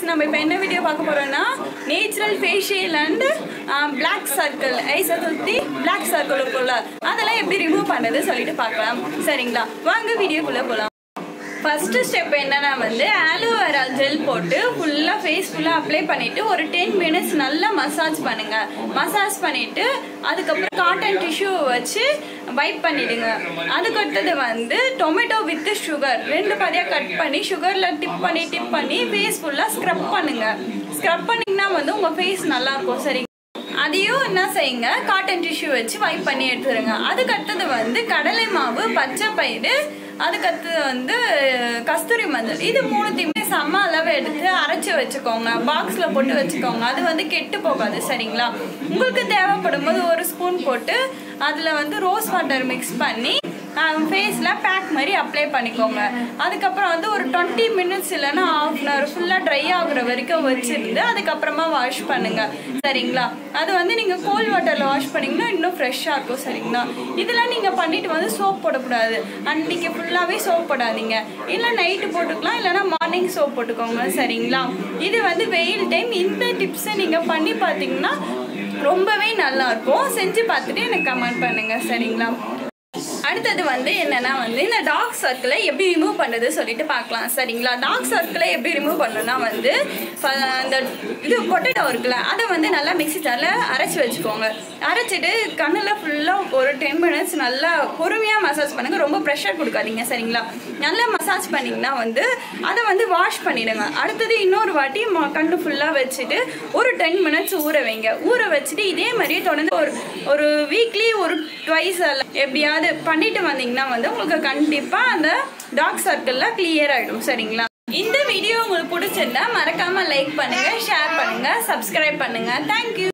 நம்ம இப்போ என்ன வீடியோ பார்க்க போகிறோம்னா natural facial and black circle ஐஸை சுற்றி பிளாக் சர்க்கிள் இருக்கும்ல அதெல்லாம் எப்படி ரிமூவ் பண்ணுறது சொல்லிட்டு பார்க்கலாம் சரிங்களா வாங்க வீடியோக்குள்ளே போகலாம் ஃபஸ்ட்டு ஸ்டெப் என்னன்னா வந்து ஆலோவேரா ஜெல் போட்டு ஃபுல்லாக ஃபேஸ் ஃபுல்லாக அப்ளை பண்ணிவிட்டு ஒரு டென் மினிட்ஸ் நல்லா மசாஜ் பண்ணுங்கள் மசாஜ் பண்ணிவிட்டு அதுக்கப்புறம் காட்டன் டிஷ்யூ வச்சு வைப் பண்ணிவிடுங்க அதுக்கடுத்தது வந்து டொமேட்டோ வித் சுகர் ரெண்டு பாதியாக கட் பண்ணி சுகரில் டிப் பண்ணி டிப் பண்ணி ஃபேஸ் ஃபுல்லாக ஸ்க்ரப் பண்ணுங்கள் ஸ்க்ரப் பண்ணிங்கன்னா வந்து உங்கள் ஃபேஸ் நல்லாயிருக்கும் சரி அதையும் என்ன செய்யுங்க காட்டன் டிஷ்யூ வச்சு வைப் பண்ணி எடுத்துருங்க அதுக்கு அடுத்தது வந்து கடலை மாவு பச்சை பயிறு அதுக்கு அடுத்தது வந்து கஸ்தூரி மஞ்சள் இது மூணுத்தையுமே சம அளவு எடுத்து அரைச்சி வச்சுக்கோங்க பாக்ஸில் போட்டு வச்சுக்கோங்க அது வந்து கெட்டு போகாது சரிங்களா உங்களுக்கு தேவைப்படும் போது ஒரு ஸ்பூன் போட்டு அதில் வந்து ரோஸ் வாட்டர் மிக்ஸ் பண்ணி ஃபேஸில் பேக் மாதிரி அப்ளை பண்ணிக்கோங்க அதுக்கப்புறம் வந்து ஒரு டுவெண்ட்டி மினிட்ஸ் இல்லைன்னா ஆஃப் அன் ஹவர் ஃபுல்லாக ட்ரை ஆகுற வரைக்கும் வச்சுருந்து அதுக்கப்புறமா வாஷ் பண்ணுங்கள் சரிங்களா அது வந்து நீங்கள் கோல்ட் வாட்டரில் வாஷ் பண்ணிங்கன்னா இன்னும் ஃப்ரெஷ்ஷாக இருக்கும் சரிங்களா இதெல்லாம் நீங்கள் பண்ணிட்டு வந்து சோப் போடக்கூடாது அன்றைக்கி ஃபுல்லாகவே சோப் போடாதீங்க இல்லை நைட்டு போட்டுக்கலாம் இல்லைனா மார்னிங் சோப் போட்டுக்கோங்க சரிங்களா இது வந்து வெயில் டைம் இந்த டிப்ஸை நீங்கள் பண்ணி பார்த்தீங்கன்னா ரொம்பவே நல்லாயிருக்கும் செஞ்சு பார்த்துட்டு எனக்கு கமெண்ட் பண்ணுங்கள் சரிங்களா அடுத்தது வந்து என்னன்னா வந்து இந்த டார்க் சர்க்கிளை எப்படி ரிமூவ் பண்ணுறது சொல்லிட்டு பார்க்கலாம் சரிங்களா டார்க் சர்க்கிளை எப்படி ரிமூவ் பண்ணணும்னா வந்து ஃப- அந்த இது பொட்டேட்டோ இருக்குல்ல அதை வந்து நல்லா மிக்ஸி ஜாரில் அரைச்சி வச்சுக்கோங்க அரைச்சிட்டு கண்ணில் ஃபுல்லாக ஒரு டென் மினிட்ஸ் நல்லா பொறுமையாக மசாஜ் பண்ணுங்கள் ரொம்ப ப்ரெஷர் கொடுக்காதீங்க சரிங்களா நல்லா மசாஜ் பண்ணிங்கன்னா வந்து அதை வந்து வாஷ் பண்ணிடுங்க அடுத்தது இன்னொரு வாட்டி ம- கண்ணு ஃபுல்லாக வச்சுட்டு ஒரு டென் மினிட்ஸ் ஊற வைங்க ஊற வச்சுட்டு இதே மாதிரியே தொடர்ந்து ஒரு ஒரு வீக்லி ஒரு ட்வைஸ் எப்படியாவது பண்ணிட்டு வந்தீங்கன்னா வந்து உங்களுக்கு கண்டிப்பாக அந்த டார்க் சர்க்கிளில் கிளியர் ஆகிடும் சரிங்களா இந்த வீடியோ உங்களுக்கு பிடிச்சிருந்தா மறக்காமல் லைக் பண்ணுங்கள் ஷேர் பண்ணுங்கள் சப்ஸ்கிரைப் பண்ணுங்கள் தேங்க்யூ